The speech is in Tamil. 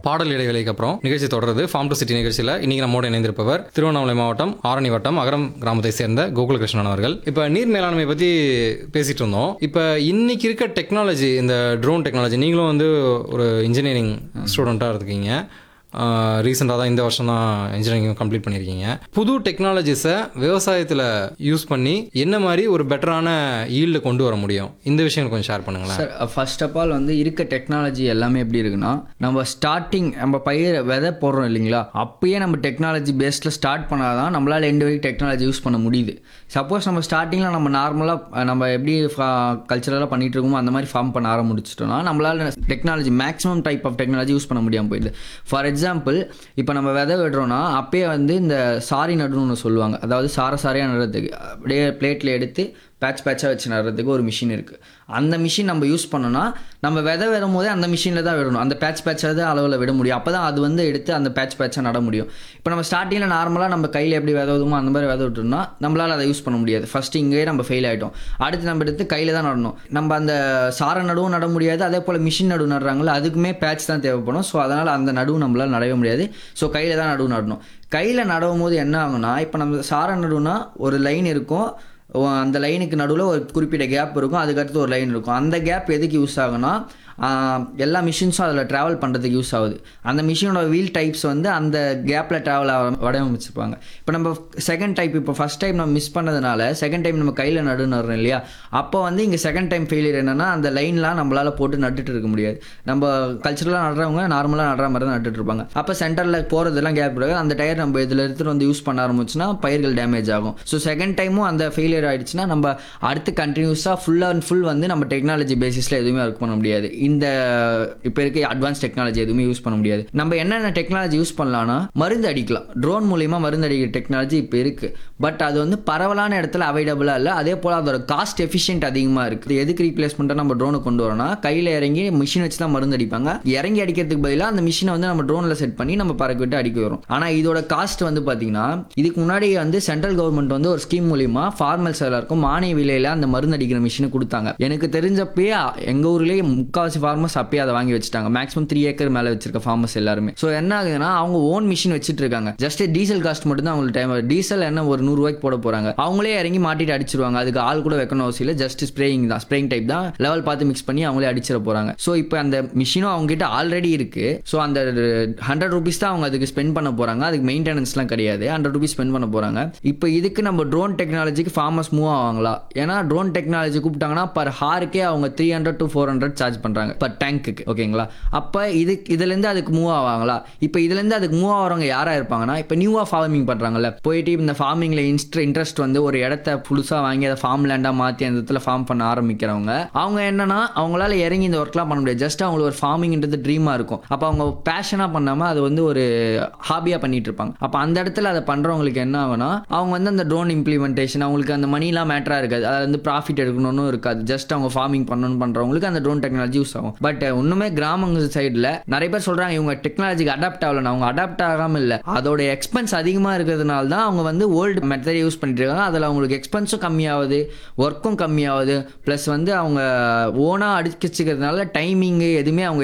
பாடல் இடைவேளைக்கு அப்புறம் நிகழ்ச்சி தொடருது ஃபார்ம் டு சிட்டி நிகழ்ச்சியில் இன்னைக்கு நம்மோடு இணைந்திருப்பவர் திருவண்ணாமலை மாவட்டம் ஆரணி வட்டம் அகரம் கிராமத்தை சேர்ந்த கோகுலகிருஷ்ணன் அவர்கள் இப்போ நீர் மேலாண்மை பற்றி பேசிட்டு இருந்தோம் இப்போ இன்னைக்கு இருக்க டெக்னாலஜி இந்த ட்ரோன் டெக்னாலஜி நீங்களும் வந்து ஒரு இன்ஜினியரிங் ஸ்டூடெண்ட்டாக இருக்கீங்க ரீசெண்டாக தான் இந்த வருஷம் தான் இன்ஜினியரிங் கம்ப்ளீட் பண்ணியிருக்கீங்க புது டெக்னாலஜிஸை விவசாயத்தில் யூஸ் பண்ணி என்ன மாதிரி ஒரு பெட்டரான ஈல்டு கொண்டு வர முடியும் இந்த விஷயம் கொஞ்சம் ஷேர் பண்ணுங்களேன் சார் ஃபர்ஸ்ட் ஆஃப் ஆல் வந்து இருக்க டெக்னாலஜி எல்லாமே எப்படி இருக்குன்னா நம்ம ஸ்டார்டிங் நம்ம பயிர் விதை போடுறோம் இல்லைங்களா அப்பயே நம்ம டெக்னாலஜி பேஸ்டில் ஸ்டார்ட் பண்ணால் தான் நம்மளால் எண்டு வரைக்கும் டெக்னாலஜி யூஸ் பண்ண முடியுது சப்போஸ் நம்ம ஸ்டார்டிங்கில் நம்ம நார்மலாக நம்ம எப்படி கல்ச்சரலாக பண்ணிட்டு இருக்கோமோ அந்த மாதிரி ஃபார்ம் பண்ண ஆரம்பிச்சிட்டோம்னா நம்மளால் technology maximum type of technology use பண்ண முடியாமல் போயிடுது ஃபார் எக்ஸாம்பிள் இப்போ நம்ம விதை விடுறோம்னா அப்பயே வந்து இந்த சாரி நடுன்னு சொல்லுவாங்க அதாவது சார சாரையாக நடுறதுக்கு அப்படியே பிளேட்டில் எடுத்து பேட்ச் பேட்சாக வச்சு நடுறதுக்கு ஒரு மிஷின் இருக்குது அந்த மிஷின் நம்ம யூஸ் பண்ணோம்னா நம்ம விதை விடும் போதே அந்த மிஷினில் தான் விடணும் அந்த பேட்ச் பேட்சாக தான் அளவில் விட முடியும் அப்போ தான் அது வந்து எடுத்து அந்த பேட்ச் பேட்சாக நட முடியும் இப்போ நம்ம ஸ்டார்டிங்கில் நார்மலாக நம்ம கையில் எப்படி வித விடுமோ அந்த மாதிரி வித விட்டோம்னா நம்மளால் அதை யூஸ் பண்ண முடியாது ஃபஸ்ட்டு இங்கேயே நம்ம ஃபெயில் ஆகிட்டோம் அடுத்து நம்ம எடுத்து கையில் தான் நடணும் நம்ம அந்த சார நடுவும் நட முடியாது அதே போல் மிஷின் நடுவு நடுறாங்களோ அதுக்குமே பேட்ச் தான் தேவைப்படும் ஸோ அதனால் அந்த நடுவு நம்மளால் நடவே முடியாது ஸோ கையில் தான் நடுவு நடணும் கையில் நடவும் போது என்ன ஆகும்னா இப்போ நம்ம சார நடுவுனா ஒரு லைன் இருக்கும் ஓ, அந்த லைனுக்கு நடுவில் ஒரு குறிப்பிட்ட கேப் இருக்கும் அதுக்கடுத்து ஒரு லைன் இருக்கும் அந்த கேப் எதுக்கு யூஸ் ஆகும்னா ஆஹ், எல்லா மிஷின்ஸும் அதில் ட்ராவல் பண்ணுறதுக்கு யூஸ் ஆகுது அந்த மிஷினோட வீல் டைப்ஸ் வந்து அந்த கேப்பில் ட்ராவல் ஆக வடிவமைச்சிருப்பாங்க இப்போ நம்ம செகண்ட் டைப் இப்போ ஃபஸ்ட் டைம் நம்ம மிஸ் பண்ணதுனால செகண்ட் டைம் நம்ம கையில் நடு நடுறோம் இல்லையா அப்போ வந்து இங்கே செகண்ட் டைம் ஃபெயிலியர் என்னன்னா அந்த லைன்லாம் நம்மளால் போட்டு நட்டுட்டு இருக்க முடியாது நம்ம கல்ச்சரலாக நடுறவங்க நார்மலாக நடுற மாதிரி தான் நட்டுட்டு இருப்பாங்க அப்போ சென்டரில் போகிறதெல்லாம் கேப் இருக்கு அந்த டயர் நம்ம இதில் எடுத்துகிட்டு வந்து யூஸ் பண்ண ஆரம்பிச்சுன்னா பயிர்கள் டேமேஜ் ஆகும் ஸோ செகண்ட் டைமும் அந்த ஃபெயிலியர் ஆயிடுச்சுன்னா நம்ம அடுத்து கண்டினியூஸாக ஃபுல் அண்ட் ஃபுல் வந்து நம்ம டெக்னாலஜி பேசிஸில் எதுவுமே ஒர்க் பண்ண முடியாது இந்த இப்போ இருக்க அட்வான்ஸ் டெக்னாலஜி எதுவுமே யூஸ் பண்ண முடியாது நம்ம என்னென்ன டெக்னாலஜி யூஸ் பண்ணலாம்னா மருந்து அடிக்கலாம் ட்ரோன் மூலிமா மருந்து அடிக்கிற டெக்னாலஜி இப்போ இருக்கு பட் அது வந்து பரவலான இடத்துல அவைலபிளாக இல்லை அதே போல் அதோட காஸ்ட் எஃபிஷியன்ட் அதிகமாக இருக்குது எதுக்கு ரீப்ளேஸ்மெண்ட்டாக நம்ம ட்ரோனை கொண்டு வரோம்னா கையில் இறங்கி மிஷின் வச்சு தான் மருந்து அடிப்பாங்க இறங்கி அடிக்கிறதுக்கு பதிலாக அந்த மிஷினை வந்து நம்ம ட்ரோனில் செட் பண்ணி நம்ம பறக்க விட்டு அடிக்க வரும் ஆனால் இதோட காஸ்ட் வந்து பார்த்தீங்கன்னா இதுக்கு முன்னாடி வந்து சென்ட்ரல் கவர்மெண்ட் வந்து ஒரு ஸ்கீம் மூலிமா ஃபார்மர்ஸ் எல்லாருக்கும் மானிய விலையில அந்த மருந்து அடிக்கிற மிஷினை கொடுத்தாங்க எனக்கு தெரிஞ்சப்பயே எங்க ஊர்லயே முக்காவாசி ஃபார்மர்ஸ் அப்பயே அதை வாங்கி வச்சுட்டாங்க மேக்ஸிமம் த்ரீ ஏக்கர் மேல வச்சிருக்க ஃபார்மர்ஸ் எல்லாருமே ஸோ என்ன ஆகுதுன்னா அவங்க ஓன் மிஷின் வச்சுட்டு இருக்காங்க ஜஸ்ட் டீசல் காஸ்ட் மட்டும் தான் அவங்களுக்கு டைம் டீசல் என்ன ஒரு நூறு ரூபாய்க்கு போட போறாங்க அவங்களே இறங்கி மாட்டிட்டு அடிச்சிருவாங்க அதுக்கு ஆள் கூட வைக்கணும் அவசியம் இல்லை ஜஸ்ட் ஸ்ப்ரேயிங் தான் ஸ்ப்ரேயிங் டைப் தான் லெவல் பார்த்து மிக்ஸ் பண்ணி அவங்களே அடிச்சிட போறாங்க ஸோ இப்போ அந்த மிஷினும் அவங்க கிட்ட ஆல்ரெடி இருக்கு ஸோ அந்த ஹண்ட்ரட் ருபீஸ் தான் அவங்க அதுக்கு ஸ்பெண்ட் பண்ண போறாங்க அதுக்கு மெயின்டெனன்ஸ்லாம் கிடையாது ஹண்ட்ரட் ருபீஸ் ஸ்பெண்ட் பண்ண போறாங்க இப்போ இதுக்கு நம்ம ட்ரோன் டெக்னாலஜிக்கு ஃபார்மர்ஸ் மூவ் ஆவாங்களா ஏன்னா ட்ரோன் டெக்னாலஜி கூப்பிட்டாங்கன்னா பர் ஹாருக்கே அவங்க three hundred to four hundred charge பண்றாங்க பர் டேங்க்குக்கு ஓகேங்களா அப்போ இது இதுலேருந்து அதுக்கு மூவ் ஆவாங்களா இப்போ இதுலேருந்து அதுக்கு மூவ் ஆகிறவங்க யாரா இருப்பாங்கன்னா இப்போ நியூவாக ஃபார்மிங் பண்றாங்கல்ல போயிட்டு இந்த ஃபார்மிங்ல இன்ஸ்ட் இன்ட்ரெஸ்ட் வந்து ஒரு இடத்த புதுசாக வாங்கி அதை ஃபார்ம் லேண்டாக மாற்றி அந்த இடத்துல ஃபார்ம் பண்ண ஆரம்பிக்கிறவங்க அவங்க என்னன்னா அவங்களால இறங்கி இந்த ஒர்க்லாம் பண்ண முடியாது ஜஸ்ட் அவங்களுக்கு ஒரு ஃபார்மிங்ன்றது ட்ரீமாக இருக்கும் அப்போ அவங்க பேஷனாக பண்ணாமல் அது வந்து ஒரு ஹாபியாக பண்ணிட்டு இருப்பாங்க அப்போ அந்த இடத்துல அதை பண்ணுறவங்களுக்கு என்ன ஆகும்னா அவங்க வந்து அந்த ட்ரோன் இம்ப்ளிமெண்டேஷன் அவங்களுக்கு அந்த மணிலாம் மேட்டராக இருக்காது அது வந்து ப்ராஃபிட் எடுக்கணும்னு இருக்காது ஜஸ்ட் அவங்க ஃபார்மிங் பண்ணணும்னு பண்ணுறவங்களுக்கு அந்த ட்ரோன் டெக்னாலஜி யூஸ் ஆகும் பட் இன்னுமே கிராமங்கள் சைடில் நிறைய பேர் சொல்கிறாங்க இவங்க டெக்னாலஜிக்கு அடாப்ட் ஆகலன்னு அவங்க அடாப்ட் ஆகாமல் இல்லை அதோட எக்ஸ்பென்ஸ் அதிகமாக இருக்கிறதுனால தான் அவங்க வந்து ஓல்டு மெத்தட் யூஸ் பண்ணிட்டு இருக்காங்க அதில் அவங்களுக்கு எக்ஸ்பென்ஸும் கம்மியாகுது ஒர்க்கும் கம்மியாகுது ப்ளஸ் வந்து அவங்க ஓனாக அடிச்சுக்கிறதுனால டைமிங்கு எதுவுமே அவங்க